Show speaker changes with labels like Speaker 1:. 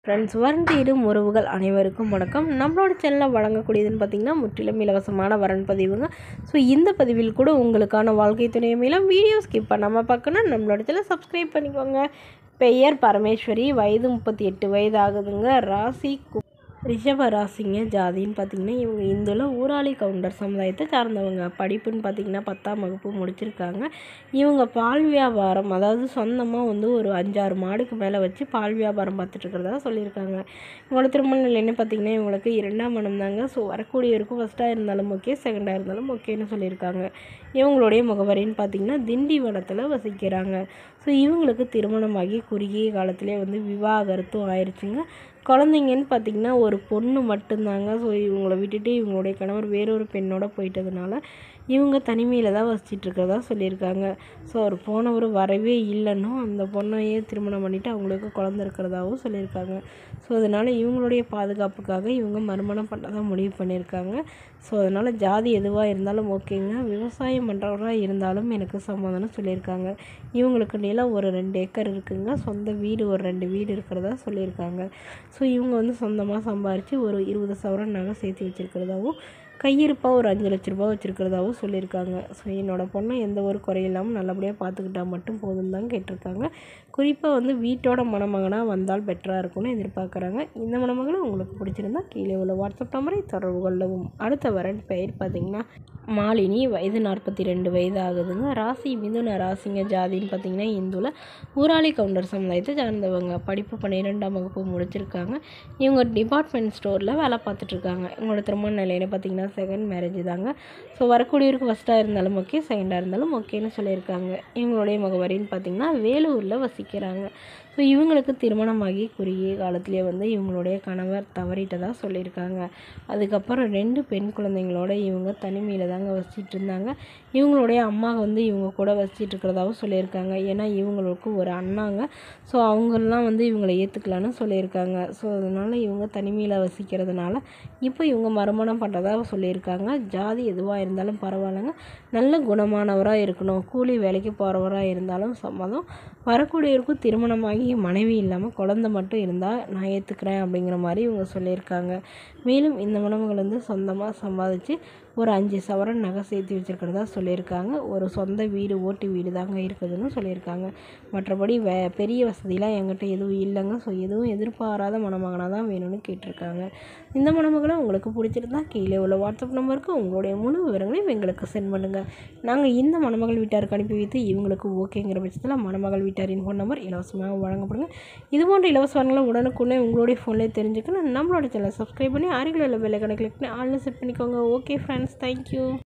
Speaker 1: friends வருந்திடும் உறவுகள் அனைவருக்கும் வணக்கம் நம்மளோட சேனலில் வழங்கக்கூடியதுன்னு பார்த்திங்கன்னா முற்றிலும் இலவசமான வரன் பதிவுங்க ஸோ இந்த பதிவில் கூட உங்களுக்கான வாழ்க்கை துணையை மேலும் வீடியோ ஸ்கிப் பண்ணாமல் பார்க்கணும் நம்மளோட சேனல் சப்ஸ்கிரைப் பண்ணிக்கோங்க பெயர் பரமேஸ்வரி வயது முப்பத்தி எட்டு வயது ஆகுதுங்க ராசி கு- ரிஷப ராசிங்க ஜாதின்னு பார்த்தீங்கன்னா இவங்க இந்துல ஊராளி கவுண்டர் சமுதாயத்தை சார்ந்தவங்க படிப்புன்னு பார்த்தீங்கன்னா பத்தாம் வகுப்பு முடிச்சிருக்காங்க இவங்க பால் வியாபாரம் அதாவது சொந்தமாக வந்து ஒரு அஞ்சாறு மாடுக்கு மேலே வச்சு பால் வியாபாரம் பார்த்துட்டு இருக்கிறதா சொல்லியிருக்காங்க இவங்களோட திருமண நிலைன்னு பார்த்தீங்கன்னா இவங்களுக்கு இரண்டாம் மனம் தாங்க ஸோ வரக்கூடியவருக்கும் ஃபஸ்ட்டாக இருந்தாலும் ஓகே செகண்டாக இருந்தாலும் ஓகேன்னு சொல்லியிருக்காங்க இவங்களுடைய முகவரின்னு பார்த்தீங்கன்னா திண்டிவனத்தில் வசிக்கிறாங்க ஸோ இவங்களுக்கு திருமணமாகி குறுகிய காலத்திலே வந்து விவாகரத்தும் ஆயிடுச்சுங்க குழந்தைங்கன்னு பார்த்தீங்கன்னா ஒரு பொண்ணு மட்டும்தாங்க ஸோ இவங்களை விட்டுட்டு இவங்களுடைய கணவர் வேறொரு பெண்ணோட போயிட்டதுனால இவங்க தனிமையில் தான் வசிச்சிட்டு இருக்கிறதா சொல்லியிருக்காங்க ஸோ அவர் போனவர் வரவே இல்லைன்னும் அந்த பொண்ணையே திருமணம் பண்ணிவிட்டு அவங்களுக்கு குழந்த இருக்கிறதாவும் சொல்லியிருக்காங்க ஸோ அதனால் இவங்களுடைய பாதுகாப்புக்காக இவங்க மறுமணம் பண்ண முடிவு பண்ணியிருக்காங்க ஸோ அதனால் ஜாதி எதுவாக இருந்தாலும் ஓகேங்க விவசாயம் பண்ணுறவராக இருந்தாலும் எனக்கு சம்மதம்னு சொல்லியிருக்காங்க இவங்களுக்கு நிலம் ஒரு ரெண்டு ஏக்கர் இருக்குங்க சொந்த வீடு ஒரு ரெண்டு வீடு இருக்கிறதா சொல்லியிருக்காங்க ஸோ இவங்க வந்து சொந்தமாக சம்பாரித்து ஒரு இருபது சவரன் நகை சேர்த்து வச்சுருக்கிறதாவும் கையிருப்பாக ஒரு அஞ்சு லட்ச ரூபா வச்சுருக்கிறதாவும் சொல்லியிருக்காங்க ஸோ என்னோடய பொண்ணை எந்த ஒரு குறையில்லாமல் நல்லபடியாக பார்த்துக்கிட்டா மட்டும் போதும் தான் கேட்டிருக்காங்க குறிப்பாக வந்து வீட்டோட மணமகனாக வந்தால் பெட்டராக இருக்கும்னு எதிர்பார்க்குறாங்க இந்த மணமகனை உங்களுக்கு பிடிச்சிருந்தா கீழே உள்ள வாட்ஸ்அப் நம்பரை தொடர்பு கொள்ளவும் அடுத்த வரன் பெயர் பார்த்தீங்கன்னா மாலினி வயது நாற்பத்தி ரெண்டு வயது ஆகுதுங்க ராசி மிதுன ராசிங்க ஜாதின்னு பார்த்தீங்கன்னா இந்துல ஊராளி கவுண்டர் சமுதாயத்தை சார்ந்தவங்க படிப்பு பன்னிரெண்டாம் வகுப்பு முடிச்சிருக்காங்க இவங்க டிபார்ட்மெண்ட் ஸ்டோரில் வேலை பார்த்துட்ருக்காங்க இவங்களோட திருமண நிலையில பார்த்தீங்கன்னா செகண்ட் மேரேஜ் தாங்க ஸோ வரக்கூடியவருக்கு ஃபஸ்ட்டாக இருந்தாலும் ஓகே செகண்டாக இருந்தாலும் ஓகேன்னு சொல்லியிருக்காங்க இவங்களுடைய முகவரின்னு பார்த்தீங்கன்னா வேலூரில் வசிக்கிறாங்க ஸோ இவங்களுக்கு திருமணமாகி குறுகிய காலத்திலே வந்து இவங்களுடைய கணவர் தவறிட்டதா சொல்லியிருக்காங்க அதுக்கப்புறம் ரெண்டு பெண் குழந்தைங்களோட இவங்க தனிமையில் தாங்க வசிச்சிட்டு இருந்தாங்க இவங்களுடைய அம்மா வந்து இவங்க கூட வசிச்சிட்டு இருக்கிறதாவும் சொல்லியிருக்காங்க ஏன்னா இவங்களுக்கு ஒரு அண்ணாங்க ஸோ அவங்கெல்லாம் வந்து இவங்களை ஏற்றுக்கலான்னு சொல்லியிருக்காங்க ஸோ அதனால் இவங்க தனிமையில் வசிக்கிறதுனால இப்போ இவங்க மறுமணம் பண்ணுறதா சொல்லியிருக்காங்க ஜாதி எதுவாக இருந்தாலும் பரவாயில்லைங்க நல்ல குணமானவராக இருக்கணும் கூலி வேலைக்கு போகிறவராக இருந்தாலும் சம்மதம் வரக்கூடியவருக்கும் திருமணமாகி மனைவி இல்லாமல் குழந்த மட்டும் இருந்தால் நான் ஏற்றுக்கிறேன் அப்படிங்கிற மாதிரி இவங்க சொல்லியிருக்காங்க மேலும் இந்த மணமகள் வந்து சொந்தமாக சம்பாதிச்சு ஒரு அஞ்சு சவரன் நகை சேர்த்து வச்சுருக்கிறதா சொல்லியிருக்காங்க ஒரு சொந்த வீடு ஓட்டு வீடு தாங்க இருக்குதுன்னு சொல்லியிருக்காங்க மற்றபடி வே பெரிய வசதிலாம் என்கிட்ட எதுவும் இல்லைங்க ஸோ எதுவும் எதிர்பாராத மணமகனாக தான் வேணும்னு கேட்டிருக்காங்க இந்த மணமகளை உங்களுக்கு பிடிச்சிருந்தா கீழே உள்ள வாட்ஸ்அப் நம்பருக்கு உங்களுடைய முழு விவரங்களையும் எங்களுக்கு சென்ட் பண்ணுங்கள் நாங்கள் இந்த மணமகள் வீட்டாருக்கு அனுப்பி வைத்து இவங்களுக்கு ஓகேங்கிற பட்சத்தில் மணமகள் வீட்டாரின் ஃபோன் நம்பர் இலவசமாக வழங்கப்படுங்க இது போன்ற இலவச வரங்களை உடனுக்குடனே உங்களுடைய ஃபோன்லேயே தெரிஞ்சுக்கணும் நம்மளோட சேனலை சப்ஸ்கிரைப் பண்ணி அருகில் உள்ள பெல்லைக்கனை கிளிக் பண்ணி ஆன்லைன் செட் பண்ணிக்கோங்க ஓகே ஃப்ரெண்ட்ஸ் தேங்க்யூ